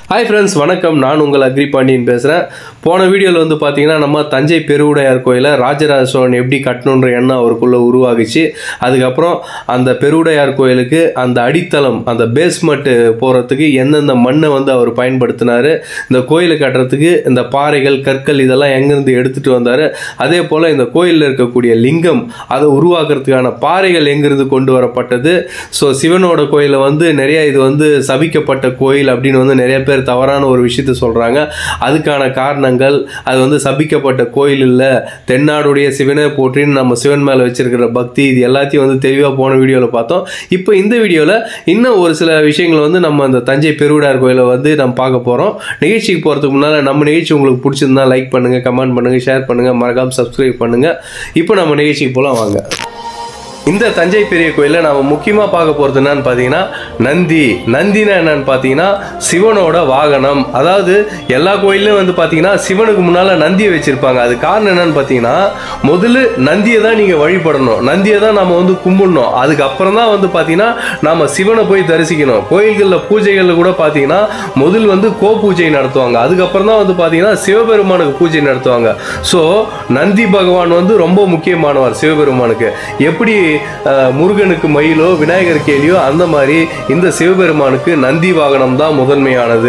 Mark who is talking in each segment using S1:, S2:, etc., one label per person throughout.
S1: Hi friends வணக்கம் நான் உங்கள் அக்ரி பாண்டியன் பேசுகிறேன் போன வீடியோவில் வந்து பார்த்தீங்கன்னா நம்ம தஞ்சை பெருவுடையார் கோயிலை ராஜராஜ சோழன் எப்படி கட்டணுன்ற எண்ணம் அவருக்குள்ளே உருவாகுச்சு அதுக்கப்புறம் அந்த பெருவுடையார் கோயிலுக்கு அந்த அடித்தளம் அந்த பேஸ்மெண்ட்டு போகிறதுக்கு எந்தெந்த மண்ணை வந்து அவர் பயன்படுத்தினார் இந்த கோயிலை கட்டுறதுக்கு இந்த பாறைகள் கற்கள் இதெல்லாம் எங்கேருந்து எடுத்துகிட்டு வந்தார் அதே போல் இந்த கோயிலில் இருக்கக்கூடிய லிங்கம் அதை உருவாக்குறதுக்கான பாறைகள் எங்கிருந்து கொண்டு வரப்பட்டது ஸோ சிவனோட கோயிலை வந்து நிறைய இது வந்து சபிக்கப்பட்ட கோயில் அப்படின்னு வந்து நிறைய பேர் தவறான ஒரு விஷயத்த சொல்கிறாங்க அதுக்கான காரணங்கள் அது வந்து சபிக்கப்பட்ட கோயில் இல்லை தென்னாடுடைய சிவனை போற்றின்னு நம்ம சிவன் மேலே வச்சிருக்கிற பக்தி இது எல்லாத்தையும் வந்து தெளிவாக போன வீடியோவில் பார்த்தோம் இப்போ இந்த வீடியோவில் இன்னும் ஒரு சில விஷயங்கள் வந்து நம்ம அந்த தஞ்சை பெருவிடார் கோயிலை வந்து நம்ம பார்க்க போகிறோம் நிகழ்ச்சிக்கு போகிறதுக்கு முன்னால் நம்ம நிகழ்ச்சி உங்களுக்கு பிடிச்சிருந்தா லைக் பண்ணுங்கள் கமெண்ட் பண்ணுங்கள் ஷேர் பண்ணுங்கள் மறக்காமல் சப்ஸ்கிரைப் பண்ணுங்கள் இப்போ நம்ம நிகழ்ச்சிக்கு போகலாம் வாங்க இந்த தஞ்சை பெரிய கோயிலில் நம்ம முக்கியமாக பார்க்க போகிறது என்னன்னு பார்த்தீங்கன்னா நந்தி நந்தினா என்னன்னு பார்த்தீங்கன்னா சிவனோட வாகனம் அதாவது எல்லா கோயிலையும் வந்து பார்த்தீங்கன்னா சிவனுக்கு முன்னால் நந்தியை வச்சுருப்பாங்க அது காரணம் என்னன்னு பார்த்தீங்கன்னா முதல்ல நந்தியை தான் நீங்கள் வழிபடணும் நந்தியை தான் நம்ம வந்து கும்பிடணும் அதுக்கப்புறம் தான் வந்து பார்த்தீங்கன்னா நம்ம சிவனை போய் தரிசிக்கணும் கோயில்களில் பூஜைகளில் கூட பார்த்தீங்கன்னா முதல் வந்து கோ பூஜை நடத்துவாங்க அதுக்கப்புறம் தான் வந்து பார்த்தீங்கன்னா சிவபெருமானுக்கு பூஜை நடத்துவாங்க ஸோ நந்தி பகவான் வந்து ரொம்ப முக்கியமானவர் சிவபெருமானுக்கு எப்படி அஹ், முருகனுக்கு மயிலோ விநாயகருக்கு எலியோ அந்த மாதிரி இந்த சிவபெருமானுக்கு நந்தி வாகனம் தான் முதன்மையானது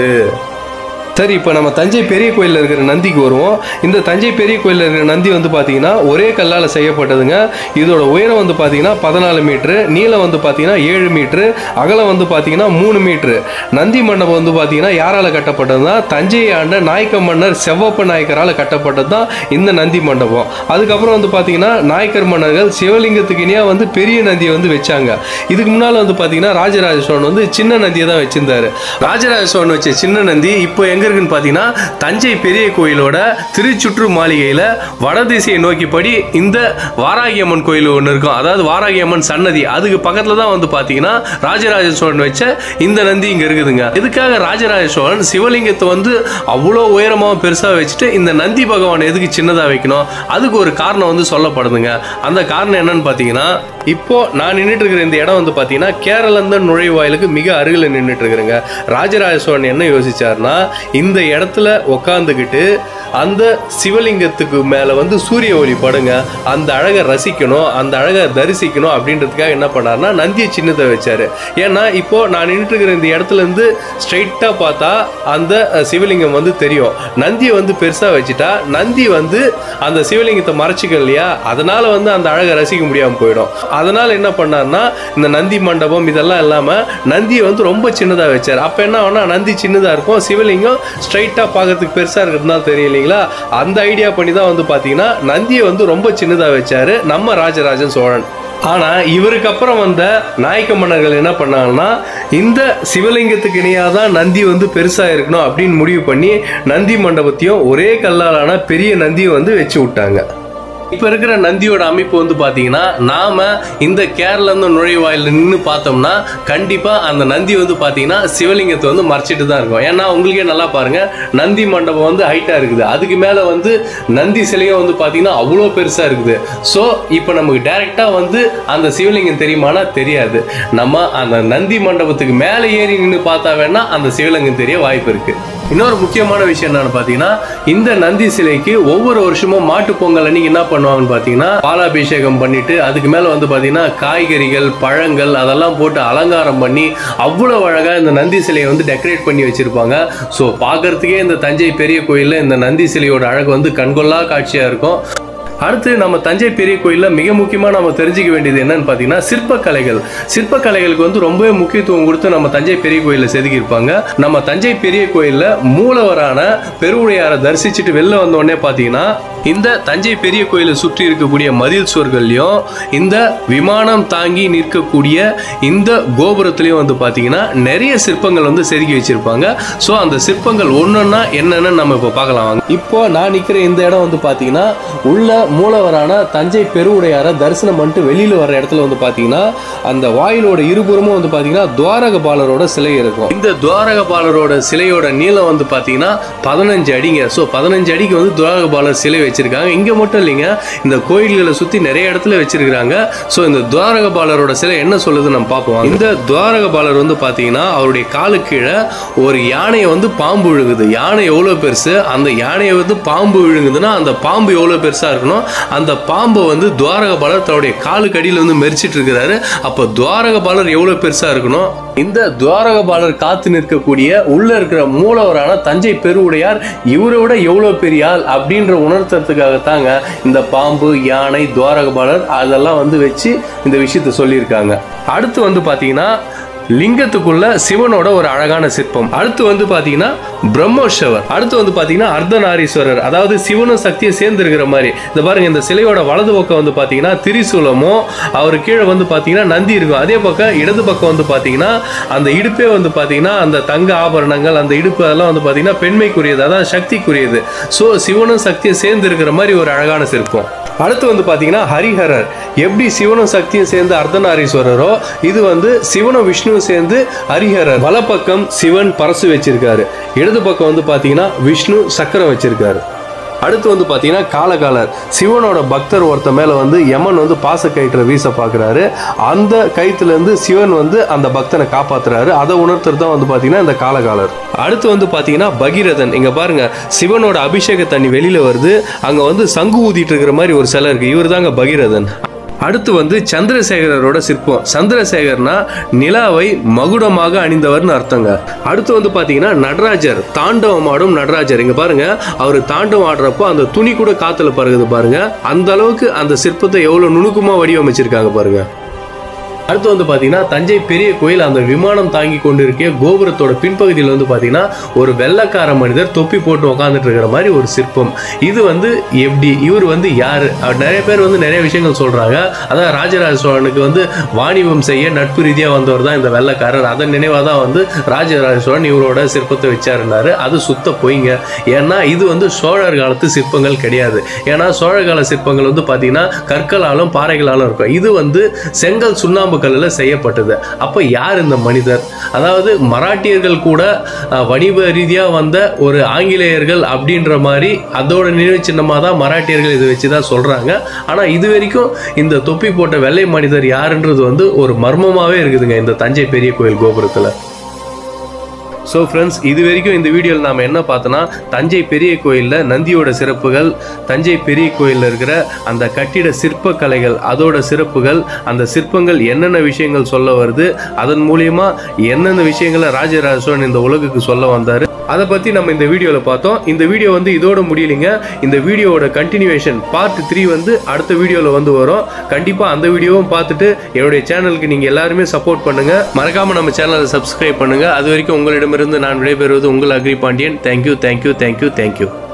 S1: சரி இப்போ நம்ம தஞ்சை பெரிய கோயிலில் இருக்கிற நந்திக்கு வருவோம் இந்த தஞ்சை பெரிய கோயிலில் இருக்கிற நந்தி வந்து பார்த்தீங்கன்னா ஒரே கல்லால் செய்யப்பட்டதுங்க இதோட உயரம் வந்து பார்த்தீங்கன்னா பதினாலு மீட்ரு நீளம் வந்து பார்த்தீங்கன்னா ஏழு மீட்ரு அகலம் வந்து பார்த்தீங்கன்னா மூணு மீட்ரு நந்தி மண்டபம் வந்து பார்த்தீங்கன்னா யாரால் கட்டப்பட்டதுன்னா தஞ்சையை ஆண்ட நாயக்க மன்னர் செவ்வப்ப நாயக்கரால் கட்டப்பட்டது தான் இந்த நந்தி மண்டபம் அதுக்கப்புறம் வந்து பார்த்தீங்கன்னா நாயக்கர் மன்னர்கள் சிவலிங்கத்துக்கு இனியாக வந்து பெரிய நந்தியை வந்து வச்சாங்க இதுக்கு முன்னால் வந்து பார்த்தீங்கன்னா ராஜராஜ சோழன் வந்து சின்ன நந்தியை தான் வச்சிருந்தாரு ராஜராஜ சோழன் வச்ச சின்ன நந்தி இப்போ எங்க இருக்குன்னு பார்த்தீங்கன்னா தஞ்சை பெரிய கோயிலோட திருச்சுற்று மாளிகையில் வடதிசையை நோக்கிப்படி இந்த வாராகி அம்மன் கோயில் ஒன்று இருக்கும் அதாவது வாராகி அம்மன் சன்னதி அதுக்கு பக்கத்தில் தான் வந்து பார்த்தீங்கன்னா ராஜராஜ சோழன் வச்ச இந்த நந்தி இங்கே இருக்குதுங்க இதுக்காக ராஜராஜ சோழன் சிவலிங்கத்தை வந்து அவ்வளோ உயரமாக பெருசாக வச்சுட்டு இந்த நந்தி பகவான் எதுக்கு சின்னதாக வைக்கணும் அதுக்கு ஒரு காரணம் வந்து சொல்லப்படுதுங்க அந்த காரணம் என்னன்னு பார்த்தீங்கன்னா இப்போ நான் நின்றுட்டு இருக்கிற இந்த இடம் வந்து பார்த்தீங்கன்னா கேரளந்தன் நுழைவாயிலுக்கு மிக அருகில் நின்றுட்டு இருக்கிறேங்க ராஜராஜ சோழன் என்ன யோசிச்சார்னா இந்த இடத்துல உக்காந்துக்கிட்டு அந்த சிவலிங்கத்துக்கு மேலே வந்து சூரிய ஒளி படுங்க அந்த அழகை ரசிக்கணும் அந்த அழகை தரிசிக்கணும் அப்படின்றதுக்காக என்ன பண்ணார்னா நந்தியை சின்னதை வச்சாரு ஏன்னா இப்போ நான் நின்றுட்டு இருக்கிற இந்த இடத்துல இருந்து ஸ்ட்ரைட்டாக பார்த்தா அந்த அஹ், சிவலிங்கம் வந்து தெரியும் நந்தியை வந்து பெருசாக வச்சுட்டா நந்தி வந்து அந்த சிவலிங்கத்தை மறைச்சிக்கும் இல்லையா அதனால வந்து அந்த அழகை ரசிக்க முடியாமல் போயிடும் அதனால என்ன பண்ணார்னா இந்த நந்தி மண்டபம் இதெல்லாம் இல்லாமல் நந்தியை வந்து ரொம்ப சின்னதாக வச்சார் அப்போ என்ன ஆகும்னா நந்தி சின்னதாக இருக்கும் சிவலிங்கம் ஸ்ட்ரைட்டாக பார்க்கறதுக்கு பெருசாக இருக்கிறதுனால தெரியும் இல்லைங்களா அந்த ஐடியா பண்ணி தான் வந்து பார்த்தீங்கன்னா நந்தியை வந்து ரொம்ப சின்னதாக வச்சாரு நம்ம ராஜராஜன் சோழன் ஆனால் இவருக்கு அப்புறம் வந்த நாயக்க மன்னர்கள் என்ன பண்ணாங்கன்னா இந்த சிவலிங்கத்துக்கு இணையாக தான் நந்தி வந்து பெருசாக இருக்கணும் அப்படின்னு முடிவு பண்ணி நந்தி மண்டபத்தையும் ஒரே கல்லாலான பெரிய நந்தியை வந்து வச்சு விட்டாங்க இப்போ இருக்கிற நந்தியோட அமைப்பு வந்து பார்த்தீங்கன்னா நாம இந்த கேரளந்து நுழைவாயில் நின்று பார்த்தோம்னா கண்டிப்பாக அந்த நந்தி வந்து பார்த்தீங்கன்னா சிவலிங்கத்தை வந்து மறைச்சிட்டு தான் இருக்கும் ஏன்னா உங்களுக்கே நல்லா பாருங்க நந்தி மண்டபம் வந்து ஹைட்டாக இருக்குது அதுக்கு மேலே வந்து நந்தி சிலையும் வந்து பார்த்தீங்கன்னா அவ்வளோ பெருசாக இருக்குது ஸோ இப்போ நமக்கு டைரெக்டாக வந்து அந்த சிவலிங்கம் தெரியுமானா தெரியாது நம்ம அந்த நந்தி மண்டபத்துக்கு மேலே ஏறி நின்று பார்த்தா வேணா அந்த சிவலிங்கம் தெரிய வாய்ப்பு இருக்குது இன்னொரு முக்கியமான விஷயம் என்னன்னு பார்த்தீங்கன்னா இந்த நந்தி சிலைக்கு ஒவ்வொரு வருஷமும் மாட்டு பொங்கல் அன்னைக்கு என்ன பண்ணுவாங்கன்னு பார்த்தீங்கன்னா பாலாபிஷேகம் பண்ணிட்டு அதுக்கு மேலே வந்து பார்த்தீங்கன்னா காய்கறிகள் பழங்கள் அதெல்லாம் போட்டு அலங்காரம் பண்ணி அவ்வளோ அழகாக இந்த நந்தி சிலையை வந்து டெக்கரேட் பண்ணி வச்சிருப்பாங்க ஸோ பார்க்கறதுக்கே இந்த தஞ்சை பெரிய கோயிலில் இந்த நந்தி சிலையோட அழகு வந்து கண்கொள்ளா காட்சியாக இருக்கும் அடுத்து நம்ம தஞ்சை பெரிய கோயிலில் மிக முக்கியமாக நம்ம தெரிஞ்சுக்க வேண்டியது என்னன்னு பார்த்தீங்கன்னா சிற்பக்கலைகள் சிற்பக்கலைகளுக்கு வந்து ரொம்பவே முக்கியத்துவம் கொடுத்து நம்ம தஞ்சை பெரிய கோயிலில் செதுக்கியிருப்பாங்க நம்ம தஞ்சை பெரிய கோயிலில் மூலவரான பெருவுடையாரை தரிசிச்சுட்டு வெளில வந்த உடனே பார்த்தீங்கன்னா இந்த தஞ்சை பெரிய கோயிலை சுற்றி இருக்கக்கூடிய மதில் சுவர்கள்லையும் இந்த விமானம் தாங்கி நிற்கக்கூடிய இந்த கோபுரத்துலையும் வந்து பார்த்தீங்கன்னா நிறைய சிற்பங்கள் வந்து செதுக்கி வச்சிருப்பாங்க ஸோ அந்த சிற்பங்கள் ஒன்றொன்னா என்னென்னு நம்ம இப்போ பார்க்கலாம் வாங்க. இப்போ நான் நிற்கிற இந்த இடம் வந்து பார்த்தீங்கன்னா உள்ள மூலவரான தஞ்சை பெருவுடையாரை தரிசனம் பண்ணிட்டு வெளியில் வர இடத்துல வந்து பார்த்தீங்கன்னா அந்த வாயிலோட இருபுறமும் வந்து பார்த்தீங்கன்னா துவாரகபாலரோட சிலை இருக்கும் இந்த துவாரகபாலரோட சிலையோட நீளம் வந்து பார்த்தீங்கன்னா பதினஞ்சு அடிங்க ஸோ பதினஞ்சு அடிக்கு வந்து துவாரகபாலர் சிலை வச்சு வச்சிருக்காங்க இங்க மட்டும் இல்லைங்க இந்த கோயில்களை சுத்தி நிறைய இடத்துல வச்சிருக்காங்க ஸோ இந்த துவாரகபாலரோட சிலை என்ன சொல்லுது நம்ம பார்ப்போம் இந்த துவாரகபாலர் வந்து பாத்தீங்கன்னா அவருடைய காலு கீழே ஒரு யானையை வந்து பாம்பு விழுங்குது யானை எவ்வளோ பெருசு அந்த யானையை வந்து பாம்பு விழுங்குதுன்னா அந்த பாம்பு எவ்வளோ பெருசா இருக்கணும் அந்த பாம்பை வந்து துவாரகபாலர் தன்னுடைய காலுக்கு அடியில் வந்து மெரிச்சிட்டு இருக்கிறாரு அப்போ துவாரகபாலர் எவ்வளோ பெருசா இருக்கணும் இந்த துவாரகபாலர் காத்து நிற்கக்கூடிய உள்ள இருக்கிற மூலவரான தஞ்சை பெருவுடையார் இவரை விட எவ்வளோ பெரிய ஆள் அப்படின்ற உணர்த்துறதுக்காகத்தாங்க இந்த பாம்பு யானை துவாரகபாலர் அதெல்லாம் வந்து வச்சு இந்த விஷயத்த சொல்லியிருக்காங்க அடுத்து வந்து பார்த்தீங்கன்னா லிங்கத்துக்குள்ள சிவனோட ஒரு அழகான சிற்பம் அடுத்து வந்து பாத்தீங்கன்னா பிரம்மோற்சவர் அடுத்து வந்து பாத்தீங்கன்னா அர்த்தநாரீஸ்வரர் அதாவது சிவனும் சக்தியும் சேர்ந்து இருக்கிற மாதிரி இந்த பாருங்க இந்த சிலையோட வலது பக்கம் வந்து பாத்தீங்கன்னா திரிசூலமும் அவர் கீழே வந்து பாத்தீங்கன்னா நந்தி இருக்கும் அதே பக்கம் இடது பக்கம் வந்து பாத்தீங்கன்னா அந்த இடுப்பே வந்து பாத்தீங்கன்னா அந்த தங்க ஆபரணங்கள் அந்த இடுப்பு அதெல்லாம் வந்து பாத்தீங்கன்னா பெண்மைக்குரியது அதான் சக்திக்குரியது ஸோ சிவனும் சக்தியும் சேர்ந்து இருக்கிற மாதிரி ஒரு அழகான சிற்பம் அடுத்து வந்து பாத்தீங்கன்னா ஹரிஹரர் எப்படி சிவனும் சக்தியும் சேர்ந்து அர்த்தநாரீஸ்வரரோ இது வந்து சிவனும் விஷ்ணுவும் சேர்ந்து ஹரிஹரர் வலப்பக்கம் சிவன் பரசு வச்சிருக்காரு இடது பக்கம் வந்து பாத்தீங்கன்னா விஷ்ணு சக்கரம் வச்சிருக்காரு அடுத்து வந்து பார்த்தீங்கன்னா காலகாலர் சிவனோட பக்தர் ஒருத்த மேலே வந்து யமன் வந்து பாச கயிற்றை வீச பார்க்குறாரு அந்த கயிற்றுலேருந்து சிவன் வந்து அந்த பக்தனை காப்பாத்துறாரு அதை உணர்த்துறது தான் வந்து பார்த்தீங்கன்னா இந்த காலகாலர் அடுத்து வந்து பார்த்தீங்கன்னா பகீரதன் இங்கே பாருங்க சிவனோட அபிஷேக தண்ணி வெளியில் வருது அங்கே வந்து சங்கு ஊதிட்டு இருக்கிற மாதிரி ஒரு சிலை இருக்கு இவர் தாங்க பகீரதன் அடுத்து வந்து சந்திரசேகரரோட சிற்பம் சந்திரசேகர்னா நிலாவை மகுடமாக அணிந்தவர்னு அர்த்தங்க அடுத்து வந்து பாத்தீங்கன்னா நடராஜர் தாண்டவம் ஆடும் நடராஜர் இங்க பாருங்க அவர் தாண்டவம் ஆடுறப்போ அந்த துணி கூட காத்துல பறகுது பாருங்க அந்த அளவுக்கு அந்த சிற்பத்தை எவ்வளவு நுணுக்கமா வடிவமைச்சிருக்காங்க பாருங்க அடுத்து வந்து பார்த்தீங்கன்னா தஞ்சை பெரிய கோயில் அந்த விமானம் தாங்கி கொண்டு இருக்க கோபுரத்தோட பின்பகுதியில் வந்து பார்த்தீங்கன்னா ஒரு வெள்ளக்கார மனிதர் தொப்பி போட்டு உட்காந்துட்டு இருக்கிற மாதிரி ஒரு சிற்பம் இது வந்து எப்படி இவர் வந்து யாரு அவர் நிறைய பேர் வந்து நிறைய விஷயங்கள் சொல்றாங்க அதான் ராஜராஜ சோழனுக்கு வந்து வாணிபம் செய்ய நட்பு ரீதியாக வந்தவர் தான் இந்த வெள்ளக்காரர் அதன் நினைவாக தான் வந்து ராஜராஜ சோழன் இவரோட சிற்பத்தை வச்சாருன்னாரு அது சுத்த பொய்ங்க ஏன்னா இது வந்து சோழர் காலத்து சிற்பங்கள் கிடையாது ஏன்னா சோழ கால சிற்பங்கள் வந்து பார்த்தீங்கன்னா கற்களாலும் பாறைகளாலும் இருக்கும் இது வந்து செங்கல் சுண்ணாம்பு கல்லில் செய்யப்பட்டது அப்போ யார் இந்த மனிதர் அதாவது மராட்டியர்கள் கூட அஹ், வணிக ரீதியாக வந்த ஒரு ஆங்கிலேயர்கள் அப்படின்ற மாதிரி அதோட நினைவு சின்னமாக தான் மராட்டியர்கள் இதை வச்சு தான் சொல்கிறாங்க ஆனால் இது வரைக்கும் இந்த தொப்பி போட்ட வெள்ளை மனிதர் யாருன்றது வந்து ஒரு மர்மமாகவே இருக்குதுங்க இந்த தஞ்சை பெரிய கோயில் கோபுரத்தில் ஸோ ஃப்ரெண்ட்ஸ் இது வரைக்கும் இந்த வீடியோவில் நாம் என்ன பார்த்தோன்னா தஞ்சை பெரிய கோயிலில் நந்தியோட சிறப்புகள் தஞ்சை பெரிய கோயிலில் இருக்கிற அந்த கட்டிட சிற்பக்கலைகள் அதோட சிறப்புகள் அந்த சிற்பங்கள் என்னென்ன விஷயங்கள் சொல்ல வருது அதன் மூலியமா என்னென்ன விஷயங்களை ராஜராஜ சோழன் இந்த உலகுக்கு சொல்ல வந்தார் அதை பற்றி நம்ம இந்த வீடியோவில் பார்த்தோம் இந்த வீடியோ வந்து இதோட முடியலைங்க இந்த வீடியோவோட கண்டினியூவேஷன் பார்ட் த்ரீ வந்து அடுத்த வீடியோவில் வந்து வரும் கண்டிப்பாக அந்த வீடியோவும் பார்த்துட்டு என்னுடைய சேனலுக்கு நீங்கள் எல்லாருமே சப்போர்ட் பண்ணுங்க மறக்காமல் நம்ம சேனலை சப்ஸ்கிரைப் பண்ணுங்க அது வரைக்கும் உங்களிடமிருந்து நான் விடைபெறுவது உங்கள் agri Pandian thank you thank you thank you thank you